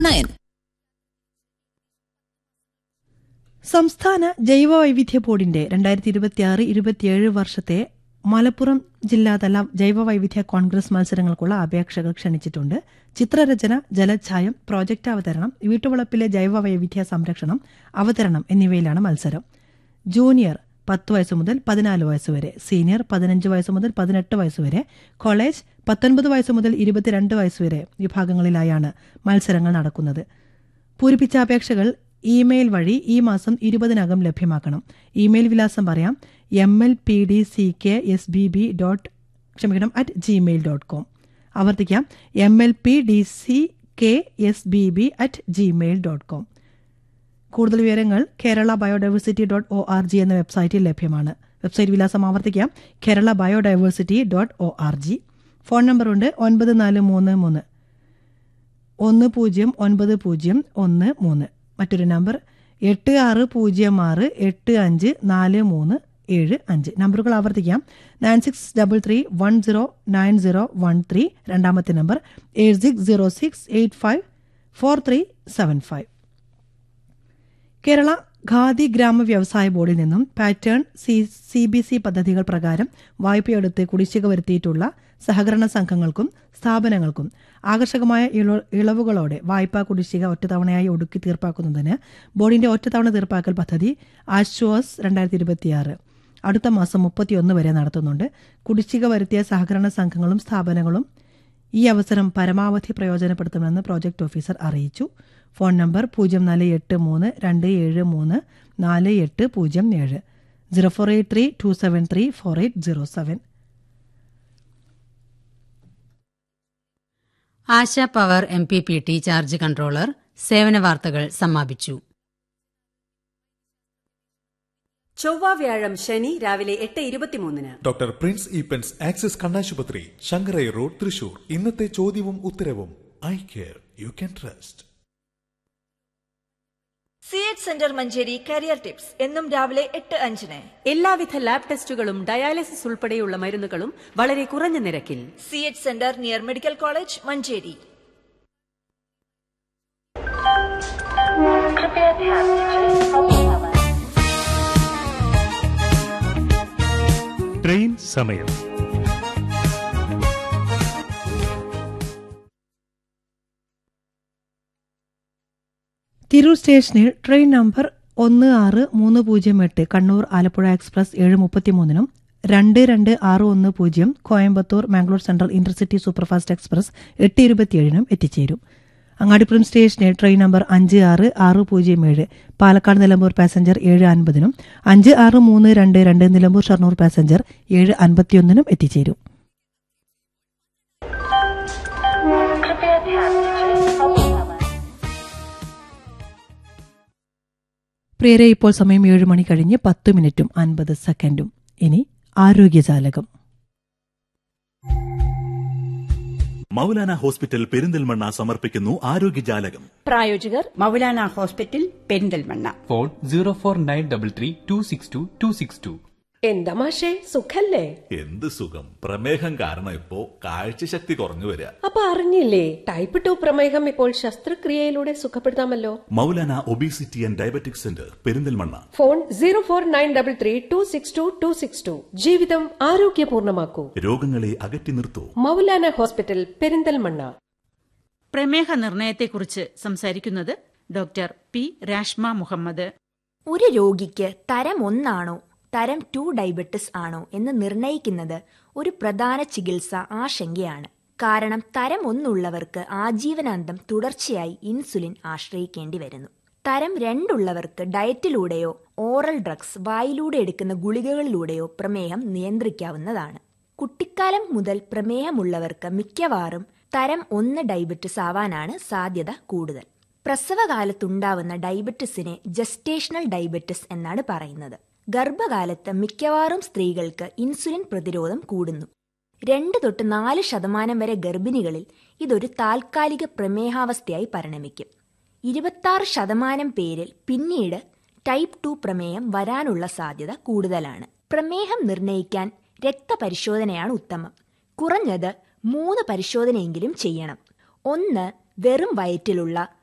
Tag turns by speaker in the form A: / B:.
A: nine
B: സംസ്ഥാന ജൈവവൈവിധ്യ ബോർഡിന്റെ രണ്ടായിരത്തി ഇരുപത്തിയാറ് ഇരുപത്തിയേഴ് വർഷത്തെ മലപ്പുറം ജില്ലാതല ജൈവവൈവിധ്യ കോൺഗ്രസ് മത്സരങ്ങൾക്കുള്ള അപേക്ഷകൾ ക്ഷണിച്ചിട്ടുണ്ട് ചിത്രരചന ജലച്ഛായം പ്രോജക്റ്റ് അവതരണം വീട്ടുവളപ്പിലെ ജൈവവൈവിധ്യ സംരക്ഷണം അവതരണം എന്നിവയിലാണ് മത്സരം ജൂനിയർ പത്ത് വയസ്സ് മുതൽ പതിനാല് വയസ്സ് വരെ സീനിയർ പതിനഞ്ച് വയസ്സ് മുതൽ പതിനെട്ട് വയസ്സ് വരെ കോളേജ് പത്തൊൻപത് വയസ്സ് മുതൽ ഇരുപത്തിരണ്ട് വയസ്സ് വരെ വിഭാഗങ്ങളിലായാണ് മത്സരങ്ങൾ നടക്കുന്നത് പൂരിപ്പിച്ച അപേക്ഷകൾ ഇമെയിൽ വഴി ഈ മാസം ഇരുപതിനകം ലഭ്യമാക്കണം ഇമെയിൽ വിലാസം പറയാം M L P D C K S B B dot ക്ഷമിക്കണം അറ്റ് ജിമെയിൽ ഡോട്ട് കോം ആവർത്തിക്കാം M L P D C K S B B at Gmail dot com കൂടുതൽ വിവരങ്ങൾ Kerala biodiversity dot O R G എന്ന വെബ്സൈറ്റിൽ ലഭ്യമാണ് website വിലാസം ആവർത്തിക്കാം Kerala biodiversity dot O R G phone നമ്പറുണ്ട് ഒൻപത് നാല് മൂന്ന് മൂന്ന് ഒന്ന് പൂജ്യം ഒൻപത് പൂജ്യം ഒന്ന് മൂന്ന് മറ്റൊരു നമ്പർ എട്ട് ആറ് പൂജ്യം ആറ് എട്ട് അഞ്ച് നാല് മൂന്ന് ഏഴ് അഞ്ച് നമ്പറുകൾ ആവർത്തിക്കാം nine six double three one zero nine zero one three രണ്ടാമത്തെ number eight six zero six eight five four three seven five Kerala Khadi ഗ്രാമ വ്യവസായ ബോർഡിൽ നിന്നും pattern C C B C പദ്ധതികൾ പ്രകാരം വായ്പയെടുത്ത് കുടിശ്ശിക വരുത്തിയിട്ടുള്ള സഹകരണ സംഘങ്ങൾക്കും സ്ഥാപനങ്ങൾക്കും ആകർഷകമായ ഇള- ഇളവുകളോടെ വായ്പാ കുടിശ്ശിക ഒറ്റത്തവണയായി ഒടുക്കി തീർപ്പാക്കുന്നതിന് ബോർഡിന്റെ ഒറ്റത്തവണ തീർപ്പാക്കൽ പദ്ധതി ആശ്വാസ് രണ്ടായിരത്തി ഇരുപത്തിയാറ് അടുത്ത മാസം മുപ്പത്തിയൊന്ന് വരെ നടത്തുന്നുണ്ട് കുടിശ്ശിക വരുത്തിയ സഹകരണ സംഘങ്ങളും സ്ഥാപനങ്ങളും ഈ അവസരം പരമാവധി പ്രയോജനപ്പെടുത്തുമെന്ന് പ്രോജക്ട് ഓഫീസർ അറിയിച്ചു ഫോൺ നമ്പർ പൂജ്യം നാല് എട്ട് മൂന്ന് രണ്ട് ഏഴ് മൂന്ന് നാല് എട്ട് പൂജ്യം ഏഴ് zero four eight three two seven three four eight zero seven
C: Asha power M P P T charge controller സേവന വാർത്തകൾ സമാപിച്ചു
D: ചൊവ്വ വ്യാഴം ശനി രാവിലെ എട്ട് ഇരുപത്തിമൂന്നിന്
E: ഡോക്ടർ പ്രിൻസ് ഈപ്പൻസ് ആക്സിസ് കണ്ണാശുപത്രി ശങ്കരൈ റോഡ് തൃശൂർ ഇന്നത്തെ ചോദ്യവും ഉത്തരവും eye care you can trust
F: C H centre Manjeri career tips എന്നും രാവിലെ എട്ട് അഞ്ചിന്
D: എല്ലാവിധ ലാബ് ടെസ്റ്റുകളും ഡയാലിസിസ് ഉൾപ്പെടെയുള്ള മരുന്നുകളും വളരെ കുറഞ്ഞ നിരക്കിൽ
F: C H centre near medical college Manjeri
G: train സമയം
B: തിരൂർ സ്റ്റേഷനിൽ ട്രെയിൻ നമ്പർ ഒന്ന് ആറ് മൂന്ന് പൂജ്യം എട്ട് കണ്ണൂർ ആലപ്പുഴ എക്സ്പ്രസ് ഏഴ് മുപ്പത്തിമൂന്നിനും രണ്ട് രണ്ട് ആറ് ഒന്ന് പൂജ്യം Coimbatore Mangalore central intercity superfast express എട്ട് ഇരുപത്തിയേഴിനും എത്തിച്ചേരും അങ്ങാടിപ്പുറം സ്റ്റേഷനിൽ ട്രെയിൻ നമ്പർ അഞ്ച് ആറ് ആറ് പൂജ്യം ഏഴ് പാലക്കാട് നിലമ്പൂർ പാസഞ്ചർ ഏഴ് അൻപതിനും അഞ്ച് ആറ് മൂന്ന് രണ്ട് രണ്ട് നിലമ്പൂർ ഷൊർണൂർ പാസഞ്ചർ ഏഴ് അൻപത്തിയൊന്നിനും എത്തിച്ചേരും പ്രിയരെ ഇപ്പോൾ സമയം ഏഴ് മണി കഴിഞ്ഞ് പത്ത് മിനിറ്റും അൻപത് സെക്കൻഡും ഇനി ആരോഗ്യജാലകം
H: മൗലാന ഹോസ്പിറ്റൽ പെരിന്തൽമണ്ണ സമർപ്പിക്കുന്നു ആരോഗ്യജാലകം
I: പ്രായോജകർ Maulana hospital Perinthalmanna
J: phone zero four nine double three two six two two six two
K: എന്താ മാഷേ സുഖല്ലേ
H: എന്ത് സുഖം പ്രമേഹം കാരണം ഇപ്പോ കാഴ്ചശക്തി കുറഞ്ഞു വരിക
K: അപ്പൊ അറിഞ്ഞില്ലേ ടൈപ്പ് ടു പ്രമേഹം ഇപ്പോൾ ശസ്ത്രക്രിയയിലൂടെ സുഖപ്പെടുത്താമല്ലോ
H: Maulana obesity and diabetic centre Perinthalmanna
K: phone zero four nine double three two six two two six two ജീവിതം ആരോഗ്യപൂർണമാക്കൂ
H: രോഗങ്ങളെ അകറ്റി നിർത്തൂ
K: മൗലാന ഹോസ്പിറ്റൽ പെരിന്തൽമണ്ണ
I: പ്രമേഹ നിർണയത്തെക്കുറിച്ച് സംസാരിക്കുന്നത് ഡോക്ടർ പി രാഷ്മ മുഹമ്മദ്
L: ഒരു രോഗിക്ക് തരം ഒന്നാണോ തരം ടു ഡയബറ്റിസ് ആണോ എന്ന് നിർണയിക്കുന്നത് ഒരു പ്രധാന ചികിത്സ ആശങ്കയാണ് കാരണം തരം ഒന്നുള്ളവർക്ക് ആജീവനാന്തം തുടർച്ചയായി ഇൻസുലിൻ ആശ്രയിക്കേണ്ടി വരുന്നു തരം രണ്ടുള്ളവർക്ക് ഡയറ്റിലൂടെയോ ഓറൽ ഡ്രഗ്സ് വായിലൂടെ എടുക്കുന്ന ഗുളികകളിലൂടെയോ പ്രമേഹം നിയന്ത്രിക്കാവുന്നതാണ് കുട്ടിക്കാലം മുതൽ പ്രമേഹമുള്ളവർക്ക് മിക്കവാറും തരം ഒന്ന് ഡയബറ്റിസ് ആവാനാണ് സാധ്യത കൂടുതൽ പ്രസവകാലത്തുണ്ടാവുന്ന ഡയബറ്റിസിനെ ജസ്റ്റേഷണൽ ഡയബറ്റിസ് എന്നാണ് പറയുന്നത് ഗർഭകാലത്ത് മിക്കവാറും സ്ത്രീകൾക്ക് ഇൻസുലിൻ പ്രതിരോധം കൂടുന്നു രണ്ട് തൊട്ട് നാല് ശതമാനം വരെ ഗർഭിണികളിൽ ഇതൊരു താൽക്കാലിക പ്രമേഹാവസ്ഥയായി പരിണമിക്കും ഇരുപത്താറ് ശതമാനം പേരിൽ പിന്നീട് ടൈപ്പ് ടു പ്രമേയം വരാനുള്ള സാധ്യത കൂടുതലാണ് പ്രമേഹം നിർണയിക്കാൻ രക്തപരിശോധനയാണ് ഉത്തമം കുറഞ്ഞത് മൂന്ന് പരിശോധനയെങ്കിലും ചെയ്യണം ഒന്ന് വെറും വയറ്റിലുള്ള